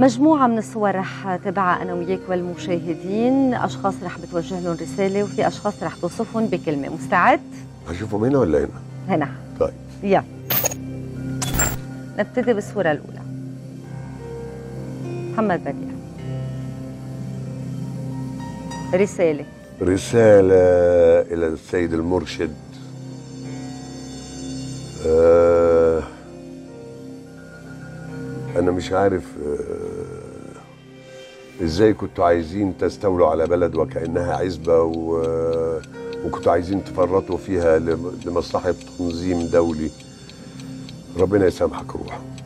مجموعة من الصور رح تابعها أنا وياك والمشاهدين أشخاص رح بتوجه لهم رسالة وفي أشخاص رح توصفهم بكلمة مستعد؟ هشوفهم هنا ولا هنا؟ هنا طيب يلا نبتدي بالصورة الأولى محمد بديع رسالة رسالة إلى السيد المرشد آه أنا مش عارف آه إزاي كنتوا عايزين تستولوا على بلد وكأنها عزبة و وكنتوا عايزين تفرطوا فيها لم- لمصلحة تنظيم دولي ربنا يسامحك روح